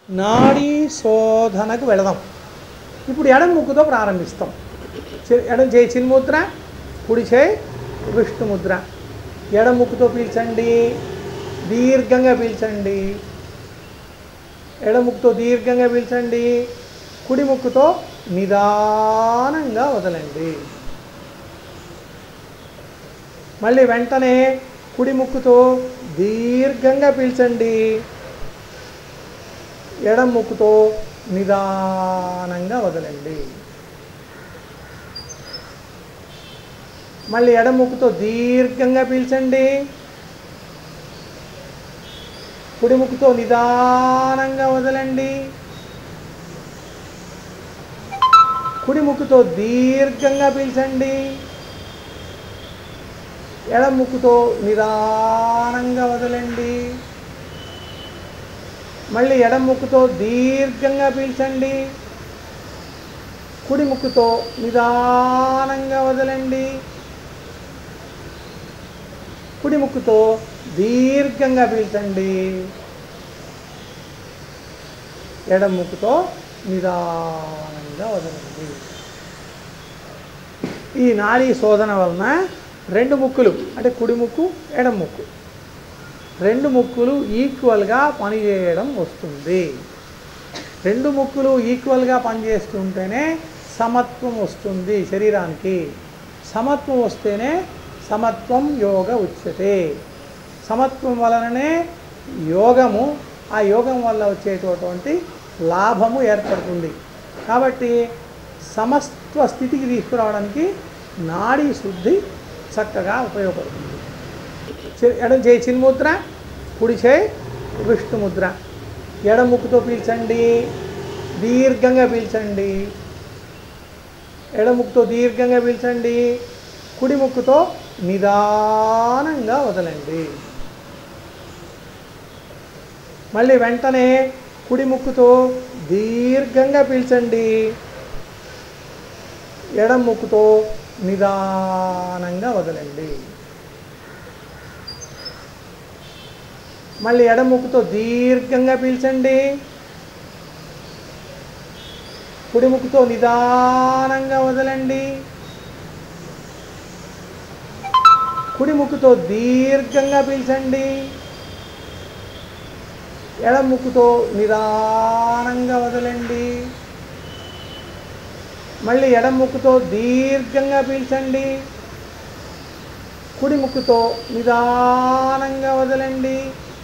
నాడీ శోధనకు వెళదాం ఇప్పుడు ఎడం ముక్కుతో ప్రారంభిస్తాం చి- ఎడం చేయి చిన్ముద్ర కుడి చేయి విష్ణుముద్ర ఎడం ముక్కుతో పీల్చండి దీర్ఘంగా పీల్చండి ఎడం ముక్కుతో దీర్ఘంగా పీల్చండి కుడి ముక్కుతో నిదానంగా వదలండి మళ్ళీ వెంటనే కుడి ముక్కుతో దీర్ఘంగా పీల్చండి ఎడం ముక్కుతో నిదానంగా వదలండి మళ్ళీ ఎడం ముక్కుతో దీర్ఘంగా పీల్చండి కుడి ముక్కుతో నిదానంగా వదలండి కుడి ముక్కుతో దీర్ఘంగా పీల్చండి ఎడం ముక్కుతో నిదానంగా వదలండి మళ్ళీ ఎడం ముక్కుతో దీర్ఘంగా పీల్చండి కుడి ముక్కుతో నిదానంగా వదలండి కుడి ముక్కుతో దీర్ఘంగా పీల్చండి ఎడం ముక్కుతో నిదానంగా వదలండి ఈ నాడీ శోధన వలన రెండు ముక్కులు అంటే కుడి ముక్కు ఎడం ముక్కు రెండు ముక్కులు ఈక్వల్గా పనిచేయడం వస్తుంది రెండు ముక్కులు ఈక్వల్గా పనిచేస్తుంటేనే సమత్వం వస్తుంది శరీరానికి సమత్వం వస్తేనే సమత్వం యోగ ఉచ్యతే సమత్వం వలననే యోగము ఆ యోగం వల్ల వచ్చేటటువంటి లాభము ఏర్పడుతుంది కాబట్టి సమత్వ స్థితికి తీసుకురావడానికి నాడీ శుద్ధి చక్కగా ఉపయోగపడుతుంది చి- ఎడం చేయి చిన్ముద్ర కుడి చేయి విష్ణుముద్ర ఎడం ముక్కుతో పీల్చండి దీర్ఘంగా పీల్చండి ఎడం ముక్కుతో దీర్ఘంగా పీల్చండి కుడి ముక్కుతో నిదానంగా వదలండి మళ్ళీ వెంటనే కుడి ముక్కుతో దీర్ఘంగా పీల్చండి ఎడం ముక్కుతో నిదానంగా వదలండి మళ్ళీ ఎడం ముక్కుతో దీర్ఘంగా పీల్చండి కుడి ముక్కుతో నిదానంగా వదలండి కుడి ముక్కుతో దీర్ఘంగా పీల్చండి ఎడం ముక్కుతో నిదానంగా వదలండి మళ్ళీ ఎడం ముక్కుతో దీర్ఘంగా పీల్చండి కుడి ముక్కుతో నిదానంగా వదలండి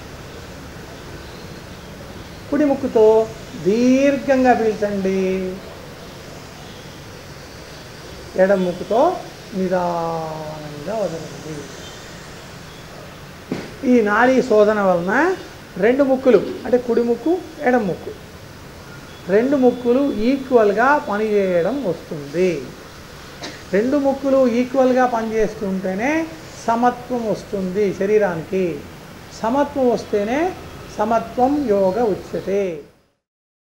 కుడి ముక్కుతో దీర్ఘంగా పీల్చండి ఎడం ముక్కుతో నిదానంగా వదలండి ఈ నాడీ శోధన వలన రెండు ముక్కులు అంటే కుడి ముక్కు ఎడం ముక్కు రెండు ముక్కులు ఈక్వల్గా పనిచేయడం వస్తుంది రెండు ముక్కులు ఈక్వల్గా పనిచేస్తుంటేనే సమత్వం వస్తుంది శరీరానికి సమత్వం వస్తేనే సమత్వం యోగ ఉచ్యతే